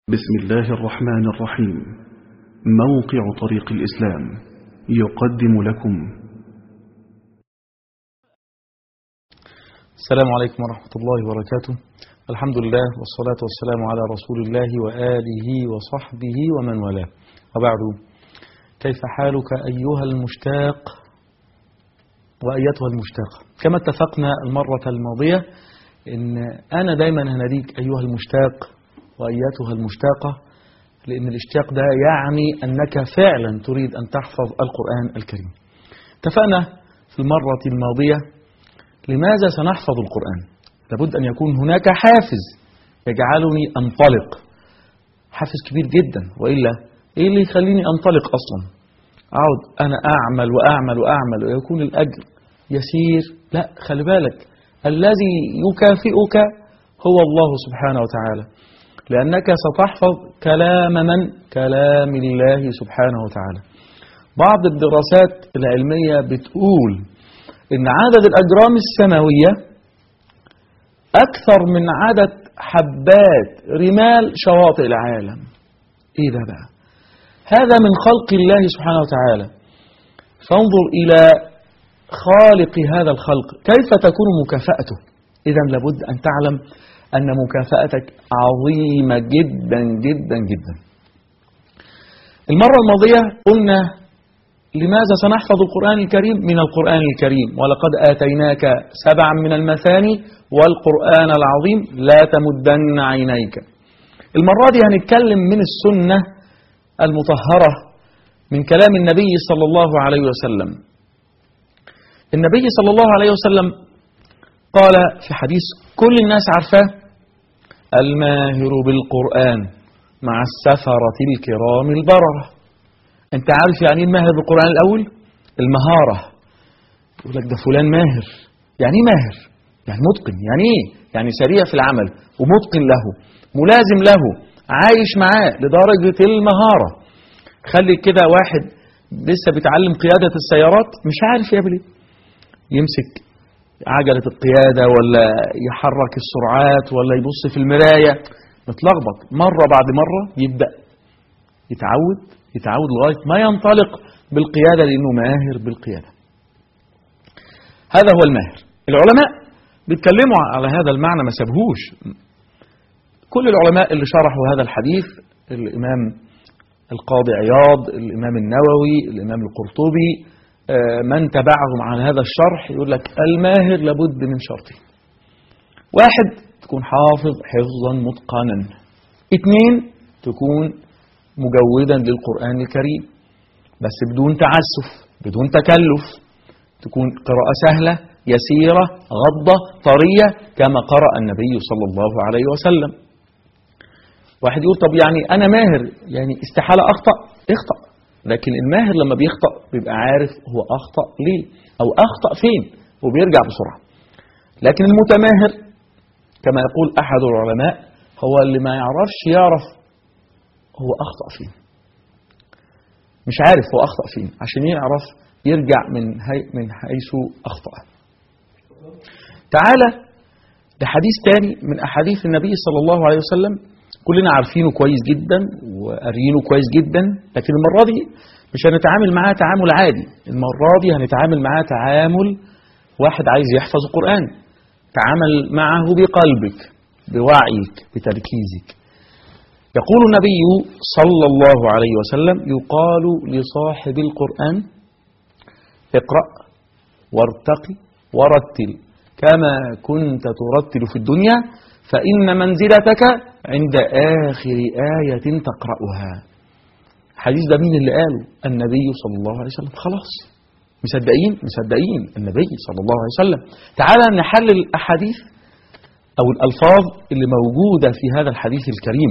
بسم الله الرحمن الرحيم موقع طريق الإسلام يقدم لكم السلام عليكم ورحمة الله وبركاته الحمد لله والصلاة والسلام على رسول الله وآله وصحبه ومن والاه وبعد كيف حالك أيها المشتاق وأيتها المشتاقة كما اتفقنا المرة الماضية إن أنا دايما هناديك أيها المشتاق وأيتها المشتاقة لأن الاشتياق ده يعني أنك فعلا تريد أن تحفظ القرآن الكريم اتفقنا في المرة الماضية لماذا سنحفظ القرآن لابد أن يكون هناك حافز يجعلني أنطلق حافز كبير جدا وإلا إيه اللي يخليني أنطلق أصلا أقعد أنا أعمل وأعمل وأعمل ويكون الأجر يسير لا خلي بالك الذي يكافئك هو الله سبحانه وتعالى لأنك ستحفظ كلام من؟ كلام الله سبحانه وتعالى بعض الدراسات العلمية بتقول إن عدد الأجرام السماوية أكثر من عدد حبات رمال شواطئ العالم إيه ده بقى؟ هذا من خلق الله سبحانه وتعالى فانظر إلى خالق هذا الخلق كيف تكون مكافأته إذا لابد أن تعلم أن مكافأتك عظيمة جدا جدا جدا المرة الماضية قلنا لماذا سنحفظ القرآن الكريم من القرآن الكريم ولقد آتيناك سبعا من المثاني والقرآن العظيم لا تمدن عينيك المرة دي هنتكلم من السنة المطهرة من كلام النبي صلى الله عليه وسلم النبي صلى الله عليه وسلم قال في حديث كل الناس عارفاه الماهر بالقرآن مع السفرة الكرام البررة انت عارف يعني ايه الماهر بالقرآن الأول المهارة يقول لك ده فلان ماهر يعني ايه ماهر يعني متقن يعني ايه يعني سريع في العمل ومتقن له ملازم له عايش معاه لدرجة المهارة خلي كده واحد لسه بيتعلم قيادة السيارات مش عارف يعمل ايه يمسك عجلة القيادة ولا يحرك السرعات ولا يبص في المراية متلخبط مرة بعد مرة يبدأ يتعود يتعود لغاية ما ينطلق بالقيادة لأنه ماهر بالقيادة هذا هو الماهر العلماء بيتكلموا على هذا المعنى ما سابهوش كل العلماء اللي شرحوا هذا الحديث الإمام القاضي عياض الإمام النووي الإمام القرطبي من تبعهم على هذا الشرح يقول لك الماهر لابد من شرطين واحد تكون حافظ حفظا متقنا اثنين تكون مجودا للقرآن الكريم بس بدون تعسف بدون تكلف تكون قراءة سهلة يسيرة غضة طرية كما قرأ النبي صلى الله عليه وسلم واحد يقول طب يعني أنا ماهر يعني استحالة أخطأ اخطأ لكن الماهر لما بيخطأ بيبقى عارف هو أخطأ ليه أو أخطأ فين وبيرجع بسرعة لكن المتماهر كما يقول أحد العلماء هو اللي ما يعرفش يعرف هو أخطأ فين مش عارف هو أخطأ فين عشان يعرف يرجع من هي من حيث أخطأ تعالى لحديث تاني من أحاديث النبي صلى الله عليه وسلم كلنا عارفينه كويس جدا وقاريينه كويس جدا لكن المرة دي مش هنتعامل معاه تعامل عادي المرة دي هنتعامل معاه تعامل واحد عايز يحفظ القرآن تعامل معه بقلبك بوعيك بتركيزك يقول النبي صلى الله عليه وسلم يقال لصاحب القرآن اقرأ وارتقي ورتل كما كنت ترتل في الدنيا فإن منزلتك عند آخر آية تقرأها حديث ده مين اللي قاله النبي صلى الله عليه وسلم خلاص مصدقين مصدقين النبي صلى الله عليه وسلم تعالى نحلل الأحاديث أو الألفاظ اللي موجودة في هذا الحديث الكريم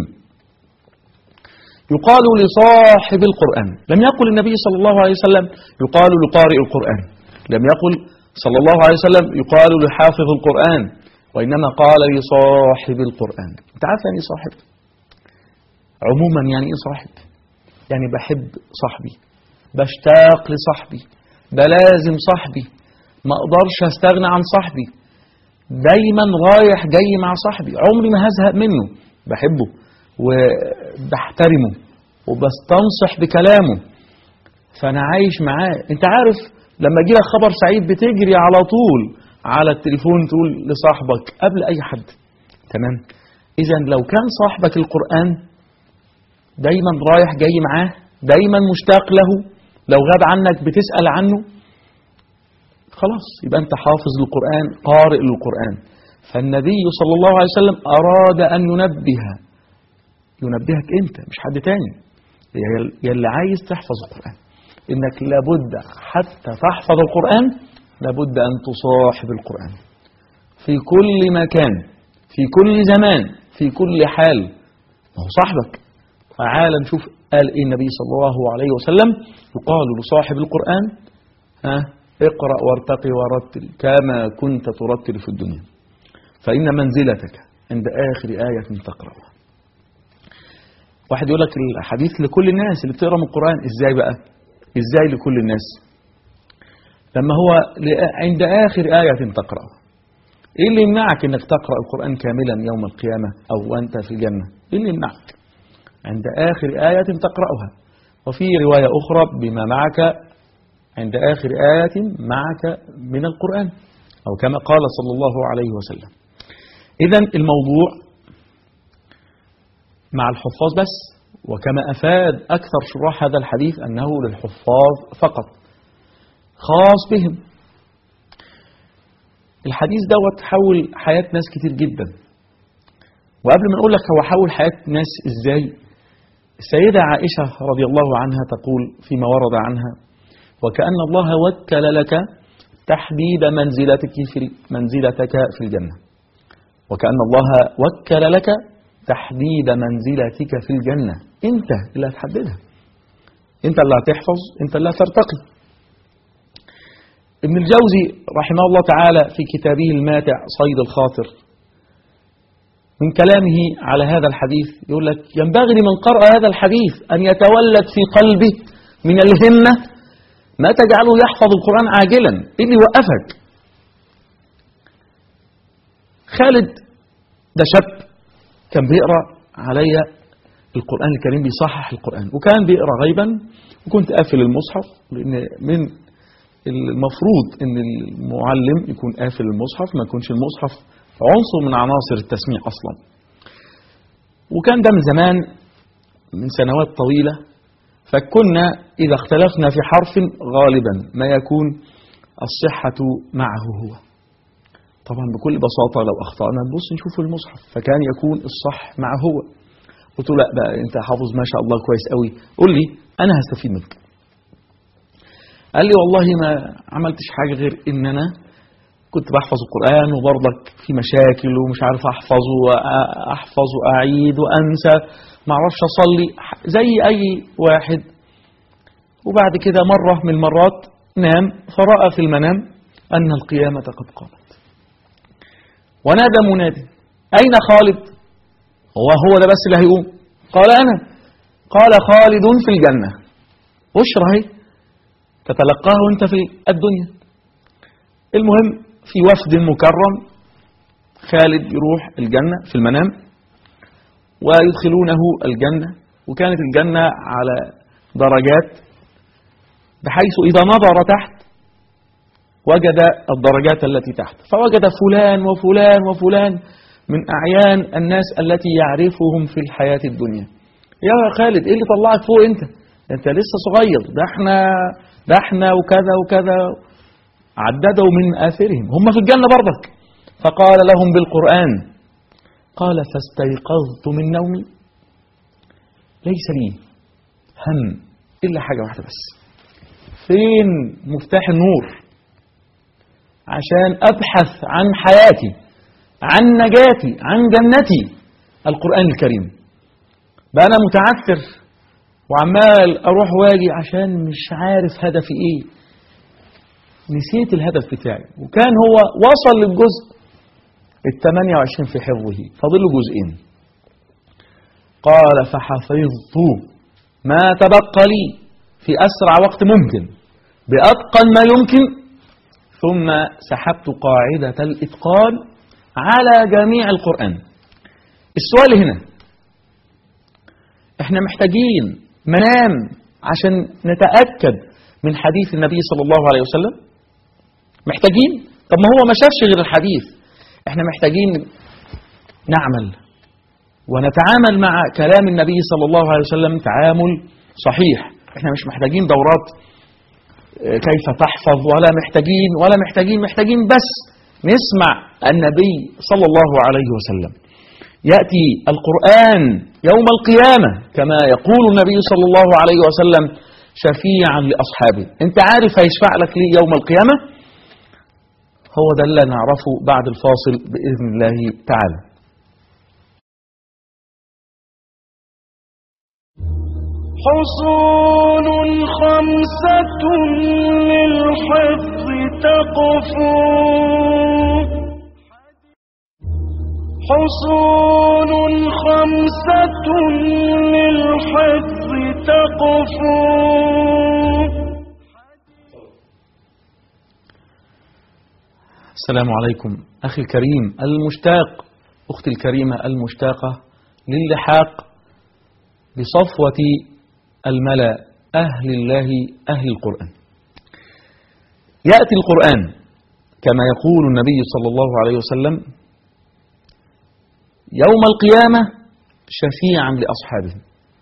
يقال لصاحب القرآن لم يقل النبي صلى الله عليه وسلم يقال لقارئ القرآن لم يقل صلى الله عليه وسلم يقال لحافظ القرآن وإنما قال لصاحب القرآن أنت عارف يعني صاحب عموما يعني إيه صاحب يعني بحب صاحبي بشتاق لصاحبي بلازم صاحبي ما أقدرش أستغنى عن صاحبي دايما رايح جاي مع صاحبي عمري ما هزهق منه بحبه وبحترمه وبستنصح بكلامه فأنا عايش معاه أنت عارف لما يجي لك خبر سعيد بتجري على طول على التليفون تقول لصاحبك قبل أي حد تمام إذا لو كان صاحبك القرآن دايما رايح جاي معاه دايما مشتاق له لو غاب عنك بتسأل عنه خلاص يبقى أنت حافظ للقرآن قارئ للقرآن فالنبي صلى الله عليه وسلم أراد أن ينبه ينبهك أنت مش حد تاني يلي عايز تحفظ القرآن إنك لابد حتى تحفظ القرآن لابد أن تصاحب القرآن في كل مكان في كل زمان في كل حال ما هو صاحبك تعال نشوف قال إيه النبي صلى الله عليه وسلم يقال لصاحب القرآن ها اقرأ وارتقي ورتل كما كنت ترتل في الدنيا فإن منزلتك عند آخر آية تقرأها واحد يقول لك الحديث لكل الناس اللي بتقرأ من القرآن إزاي بقى إزاي لكل الناس لما هو عند آخر آية تقرأها إيه اللي يمنعك إنك تقرأ القرآن كاملا يوم القيامة أو أنت في الجنة إيه اللي يمنعك عند آخر آية تقرأها وفي رواية أخرى بما معك عند آخر آية معك من القرآن أو كما قال صلى الله عليه وسلم إذا الموضوع مع الحفاظ بس وكما أفاد أكثر شراح هذا الحديث أنه للحفاظ فقط خاص بهم الحديث دوت حول حياة ناس كتير جدا وقبل ما نقول لك هو حول حياة ناس ازاي السيدة عائشة رضي الله عنها تقول فيما ورد عنها وكأن الله وكل لك تحديد منزلتك في منزلتك في الجنة وكأن الله وكل لك تحديد منزلتك في الجنة انت اللي هتحددها انت اللي هتحفظ انت اللي هترتقي ابن الجوزي رحمه الله تعالى في كتابه الماتع صيد الخاطر من كلامه على هذا الحديث يقول لك ينبغي لمن قرأ هذا الحديث أن يتولد في قلبه من الهمة ما تجعله يحفظ القرآن عاجلا إيه اللي يوقفك خالد ده شاب كان بيقرأ عليا القرآن الكريم بيصحح القرآن وكان بيقرأ غيبا وكنت قافل المصحف لأن من المفروض ان المعلم يكون قافل المصحف ما يكونش المصحف عنصر من عناصر التسميع اصلا وكان ده من زمان من سنوات طويلة فكنا إذا اختلفنا في حرف غالبا ما يكون الصحة معه هو طبعا بكل بساطة لو أخطأنا نبص نشوف المصحف فكان يكون الصح معه هو قلت له لا بقى أنت حافظ ما شاء الله كويس قوي قول لي أنا هستفيد منك قال لي والله ما عملتش حاجة غير إن أنا كنت بحفظ القرآن وبرضك في مشاكل ومش عارف أحفظه وأحفظ وأعيد وأنسى ما أعرفش أصلي زي أي واحد وبعد كده مرة من المرات نام فرأى في المنام أن القيامة قد قامت ونادى منادي أين خالد هو هو ده بس اللي هيقوم قال أنا قال خالد في الجنة بشرى هي تتلقاه وانت في الدنيا المهم في وفد مكرم خالد يروح الجنة في المنام ويدخلونه الجنة وكانت الجنة على درجات بحيث إذا نظر تحت وجد الدرجات التي تحت فوجد فلان وفلان وفلان من أعيان الناس التي يعرفهم في الحياة الدنيا يا خالد إيه اللي طلعك فوق أنت أنت لسه صغير ده احنا ده احنا وكذا وكذا عددوا من آثرهم هم في الجنة برضك فقال لهم بالقرآن قال فاستيقظت من نومي ليس لي هم إلا حاجة واحدة بس فين مفتاح النور عشان أبحث عن حياتي عن نجاتي عن جنتي القرآن الكريم بقى أنا متعثر وعمال أروح واجي عشان مش عارف هدفي إيه نسيت الهدف بتاعي وكان هو وصل للجزء ال 28 في حفظه فاضل له جزئين قال فحفظت ما تبقى لي في أسرع وقت ممكن بأتقن ما يمكن ثم سحبت قاعدة الإتقان على جميع القرآن السؤال هنا احنا محتاجين منام عشان نتأكد من حديث النبي صلى الله عليه وسلم محتاجين طب ما هو ما شافش غير الحديث احنا محتاجين نعمل ونتعامل مع كلام النبي صلى الله عليه وسلم تعامل صحيح احنا مش محتاجين دورات اه، كيف تحفظ ولا محتاجين ولا محتاجين محتاجين بس نسمع النبي صلى الله عليه وسلم يأتي القرآن يوم القيامة كما يقول النبي صلى الله عليه وسلم شفيعا لأصحابه انت عارف هيشفع لك ليه يوم القيامة هو ده اللي نعرفه بعد الفاصل بإذن الله تعالى حصول خمسة للحفظ تقفو حصول خمسة للحفظ تقفو السلام عليكم أخي الكريم المشتاق أختي الكريمة المشتاقة للحاق بصفوة الملأ أهل الله أهل القرآن يأتي القرآن كما يقول النبي صلى الله عليه وسلم يوم القيامة شفيعا لأصحابه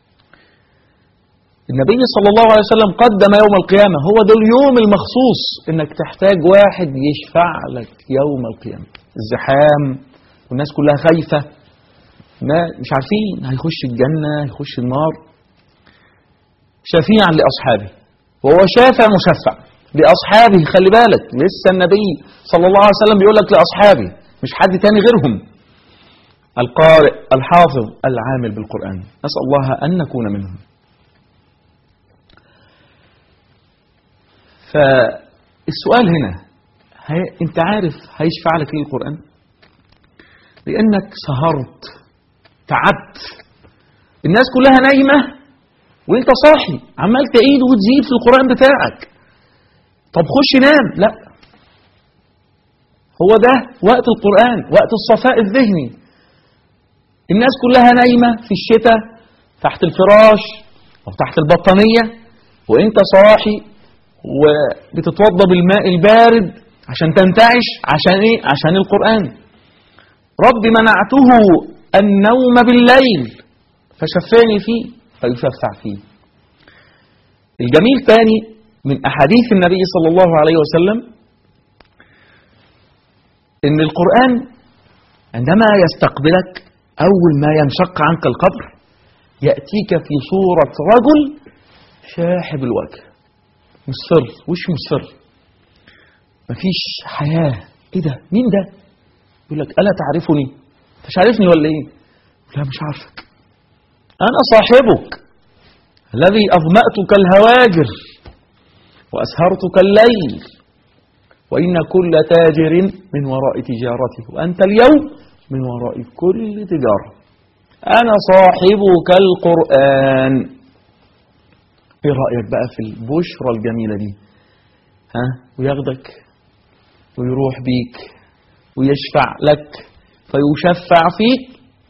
النبي صلى الله عليه وسلم قدم يوم القيامة هو ده اليوم المخصوص انك تحتاج واحد يشفع لك يوم القيامة الزحام والناس كلها خايفة ما مش عارفين هيخش الجنة هيخش النار شفيعا لأصحابه وهو شافع مشفع لأصحابه خلي بالك لسه النبي صلى الله عليه وسلم بيقول لك لأصحابه مش حد تاني غيرهم القارئ الحافظ العامل بالقرآن نسأل الله أن نكون منهم فالسؤال هنا هي انت عارف هيشفع لك ليه القرآن لأنك سهرت تعبت الناس كلها نايمة وانت صاحي عمال تعيد وتزيد في القرآن بتاعك طب خش نام لا هو ده وقت القرآن وقت الصفاء الذهني الناس كلها نايمة في الشتاء تحت الفراش أو تحت البطانية وانت صاحي وبتتوضى بالماء البارد عشان تنتعش عشان ايه عشان القرآن رب منعته النوم بالليل فشفاني فيه فيشفع فيه الجميل تاني من أحاديث النبي صلى الله عليه وسلم إن القرآن عندما يستقبلك أول ما ينشق عنك القبر يأتيك في صورة رجل شاحب الوجه مصفر وش مصفر مفيش حياة ايه ده مين ده يقول لك ألا تعرفني انت مش عارفني ولا ايه لا مش عارفك أنا صاحبك الذي أظمأتك الهواجر وأسهرتك الليل وإن كل تاجر من وراء تجارته وأنت اليوم من وراء كل تجارة أنا صاحبك القرآن إيه رأيك بقى في البشرى الجميلة دي ها وياخدك ويروح بيك ويشفع لك فيشفع فيك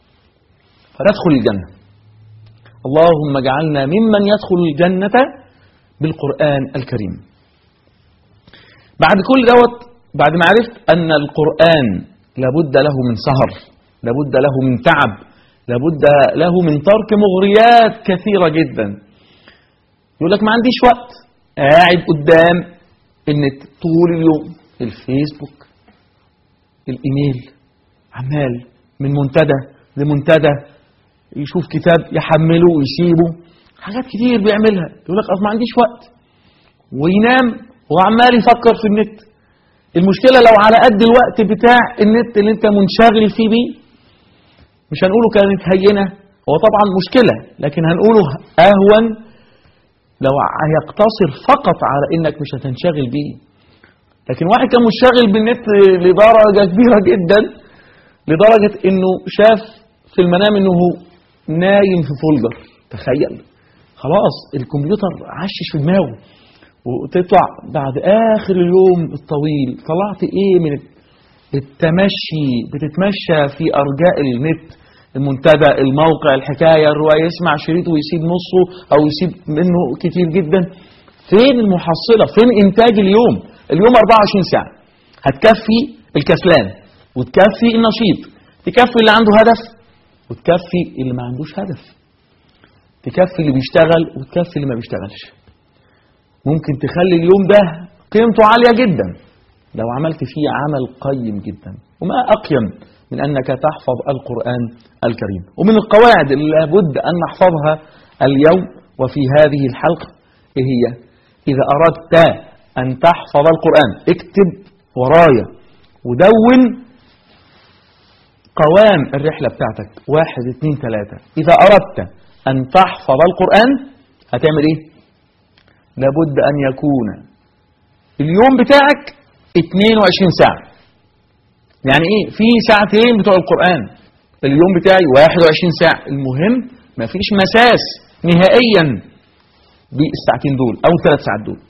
فندخل الجنة اللهم اجعلنا ممن يدخل الجنة بالقرآن الكريم بعد كل دوت بعد ما عرفت أن القرآن لابد له من سهر لابد له من تعب لابد له من ترك مغريات كثيرة جدا يقول لك ما عنديش وقت قاعد قدام النت طول اليوم الفيسبوك الايميل عمال من منتدى لمنتدى يشوف كتاب يحمله ويسيبه حاجات كتير بيعملها يقول لك اصل ما عنديش وقت وينام وعمال يفكر في النت المشكله لو على قد الوقت بتاع النت اللي انت منشغل فيه بيه مش هنقوله كانت هينه هو طبعا مشكله لكن هنقوله اهون لو هيقتصر فقط على انك مش هتنشغل بيه لكن واحد كان منشغل بالنت لدرجة كبيرة جدا لدرجة انه شاف في المنام انه نايم في فولدر تخيل خلاص الكمبيوتر عشش في دماغه وتطلع بعد اخر اليوم الطويل طلعت ايه من التمشي بتتمشى في ارجاء النت المنتدى الموقع الحكاية الرواية يسمع شريط ويسيب نصه أو يسيب منه كتير جدا فين المحصلة فين إنتاج اليوم اليوم 24 ساعة هتكفي الكسلان وتكفي النشيط تكفي اللي عنده هدف وتكفي اللي ما عندوش هدف تكفي اللي بيشتغل وتكفي اللي ما بيشتغلش ممكن تخلي اليوم ده قيمته عالية جدا لو عملت فيه عمل قيم جدا وما أقيم من أنك تحفظ القرآن الكريم ومن القواعد اللي لابد أن نحفظها اليوم وفي هذه الحلقة إيه هي إذا أردت أن تحفظ القرآن اكتب ورايا ودون قوام الرحلة بتاعتك واحد اتنين تلاتة إذا أردت أن تحفظ القرآن هتعمل إيه لابد أن يكون اليوم بتاعك 22 ساعة يعني إيه في ساعتين بتوع القرآن اليوم بتاعي 21 ساعة المهم ما فيش مساس نهائيا بالساعتين دول أو الثلاث ساعات دول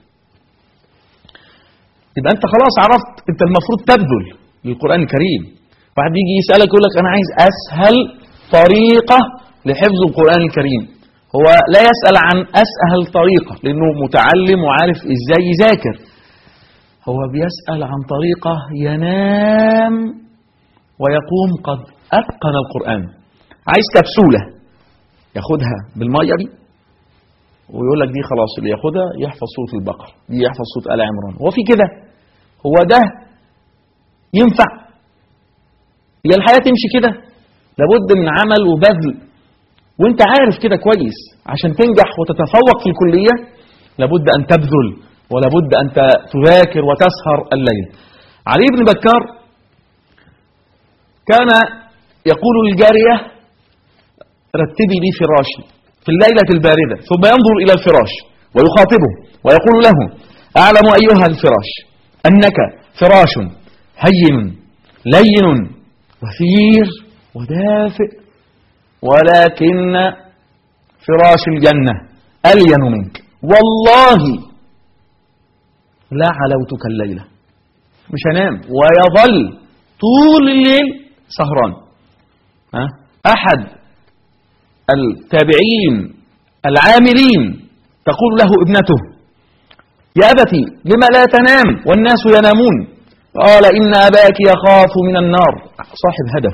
يبقى أنت خلاص عرفت أنت المفروض تبذل للقرآن الكريم واحد يجي يسألك يقول لك أنا عايز أسهل طريقة لحفظ القرآن الكريم هو لا يسأل عن أسهل طريقة لأنه متعلم وعارف إزاي يذاكر هو بيسأل عن طريقة ينام ويقوم قد أتقن القرآن عايز كبسولة ياخدها بالمية دي ويقول لك دي خلاص اللي ياخدها يحفظ سورة البقرة دي يحفظ سورة آل عمران هو في كده هو ده ينفع هي الحياة تمشي كده لابد من عمل وبذل وانت عارف كده كويس عشان تنجح وتتفوق في الكلية لابد أن تبذل ولابد أن تذاكر وتسهر الليل علي بن بكار كان يقول للجارية رتبي لي فراشي في الليلة الباردة ثم ينظر إلى الفراش ويخاطبه ويقول له أعلم أيها الفراش أنك فراش هين لين وثير ودافئ ولكن فراش الجنة ألين منك والله لا علوتك الليلة مش هنام ويظل طول الليل سهران ها؟ أحد التابعين العاملين تقول له ابنته يا أبتي لما لا تنام والناس ينامون قال إن أباك يخاف من النار صاحب هدف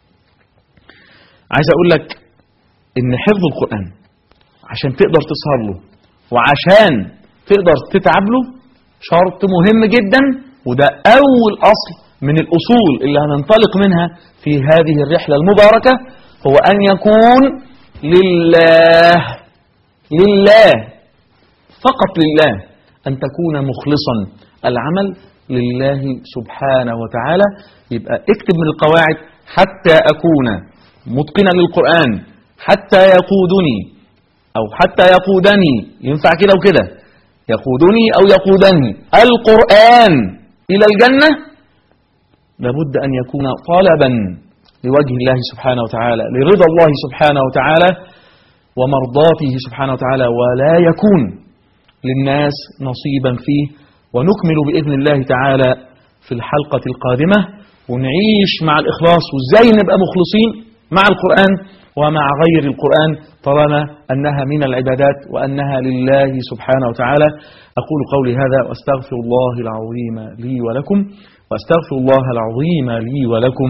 عايز أقول لك إن حفظ القرآن عشان تقدر تسهر له وعشان تقدر تتعب له شرط مهم جدا وده أول أصل من الأصول اللي هننطلق منها في هذه الرحلة المباركة هو أن يكون لله لله فقط لله أن تكون مخلصا العمل لله سبحانه وتعالى يبقى اكتب من القواعد حتى أكون متقنا للقرآن حتى يقودني أو حتى يقودني ينفع كده وكده يقودني أو يقودني القرآن إلى الجنة لابد أن يكون طلبا لوجه الله سبحانه وتعالى لرضا الله سبحانه وتعالى ومرضاته سبحانه وتعالى ولا يكون للناس نصيبا فيه ونكمل بإذن الله تعالى في الحلقة القادمة ونعيش مع الإخلاص وإزاي نبقى مخلصين مع القرآن ومع غير القرآن طالما أنها من العبادات وأنها لله سبحانه وتعالى أقول قولي هذا وأستغفر الله العظيم لي ولكم وأستغفر الله العظيم لي ولكم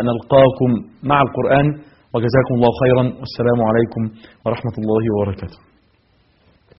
ونلقاكم مع القرآن وجزاكم الله خيرا والسلام عليكم ورحمة الله وبركاته